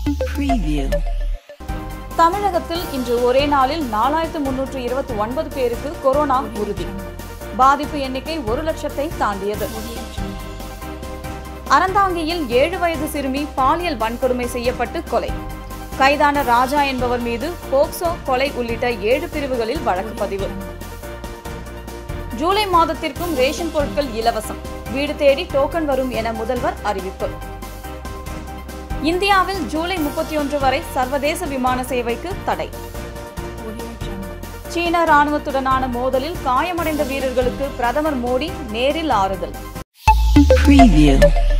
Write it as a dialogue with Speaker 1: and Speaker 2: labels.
Speaker 1: Preview.
Speaker 2: தமிழகத்தில் இன்று ஒரே நாளில் நாலாயிரத்து முன்னூற்று இருபத்தி ஒன்பது பேருக்கு கொரோனா உறுதி பாதிப்பு எண்ணிக்கை ஒரு லட்சத்தை தாண்டியது அறந்தாங்கியில் ஏழு வயது சிறுமி பாலியல் வன்கொடுமை செய்யப்பட்டு கொலை கைதான ராஜா என்பவர் மீது போக்சோ கொலை உள்ளிட்ட ஏழு பிரிவுகளில் வழக்கு பதிவு ஜூலை மாதத்திற்கும் ரேஷன் பொருட்கள் இலவசம் வீடு தேடி டோக்கன் வரும் என முதல்வர் அறிவிப்பு இந்தியாவில் ஜூலை முப்பத்தி ஒன்று வரை சர்வதேச விமான சேவைக்கு தடை சீன ராணுவத்துடனான மோதலில் காயமடைந்த வீரர்களுக்கு பிரதமர் மோடி நேரில் ஆறுதல்
Speaker 1: Preview.